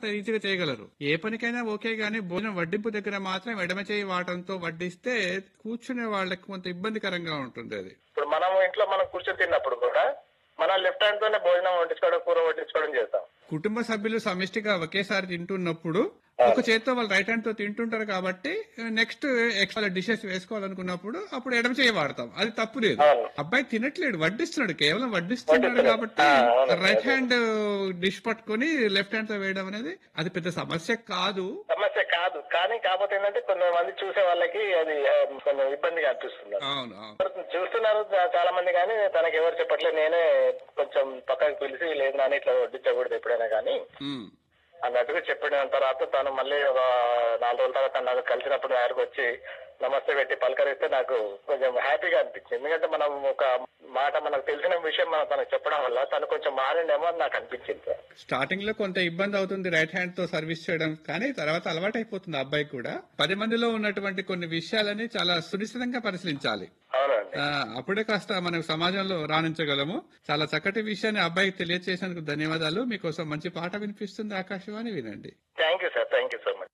అంత ఈజీగా చేయగలరు ఏ పనికైనా ఓకే గానీ భోజనం వడ్డింపు దగ్గర మాత్రం ఎడమ చేయి వాటంతో వడ్డిస్తే కూర్చునే వాళ్ళకి కొంత ఇబ్బందికరంగా ఉంటుంది అది ఇప్పుడు మనం ఇంట్లో మనం కూర్చొని తిన్నప్పుడు కూడా మనం లెఫ్ట్ హ్యాండ్ తోనే భోజనం వడ్డించుకోవడం కూర వడ్డించుకోవడం చేస్తాం కుటుంబ సభ్యులు సమిష్టిగా ఒకేసారి తింటున్నప్పుడు ఒక చేత్తో వాళ్ళు రైట్ హ్యాండ్ తో తింటుంటారు కాబట్టి నెక్స్ట్ ఎక్స్ట్రా డిషెస్ వేసుకోవాలనుకున్నప్పుడు అప్పుడు ఎడమ చేయి వాడతాం అది తప్పు లేదు అవును. అబ్బాయి తినట్లేడు వడ్డిస్తున్నాడు కేవలం వడ్డిస్తున్నాడు కాబట్టి ఆ, అవును. రైట్ హ్యాండ్ డిష్ పట్టుకొని లెఫ్ట్ హ్యాండ్ తో వేయడం అనేది అది పెద్ద సమస్య కాదు సమస్య కాదు కానీ కాకపోతే ఏంటంటే కొంతమంది చూసే వాళ్ళకి అది ఆ, కొంచెం ఇబ్బందిగా అనిపిస్తుంది అవును అవును చూస్తున్నారు చా- చాలా మంది కానీ తనకి ఎవరు చెప్పట్లేదు నేనే కొంచెం పక్కకి పిలిచి లేదు నాని ఇట్లా వడ్డించకూడదు ఎప్పుడైనా కానీ ఉమ్. అన్నట్టుగా చెప్పిన తర్వాత తను మళ్ళీ ఒక నాలుగు రోజుల తర్వాత నాకు కలిసినప్పుడు ఆయనకు వచ్చి నమస్తే పెట్టి పలకరిస్తే నాకు కొంచెం హ్యాపీగా అనిపించింది ఎందుకంటే మనం ఒక మాట మనకు తెలిసిన విషయం మనం తనకు చెప్పడం వల్ల తను కొంచెం మారిండేమో అని నాకు అనిపించింది సార్ స్టార్టింగ్ లో కొంత ఇబ్బంది అవుతుంది రైట్ హ్యాండ్ తో సర్వీస్ చేయడం కానీ తర్వాత అలవాటు అయిపోతుంది ఆ అబ్బాయి కూడా పది మందిలో ఉన్నటువంటి కొన్ని విషయాలని చాలా సునిశ్చితంగా పరిశీలించాలి అవునండి ఆ, అప్పుడే కాస్త మనం సమాజంలో రాణించగలము చాలా చక్కటి విషయాన్ని అబ్బాయికి తెలియజేసినందుకు ధన్యవాదాలు మీకోసం మంచి పాట వినిపిస్తుంది ఆకాశవాణి వినండి thank you sir thank you so much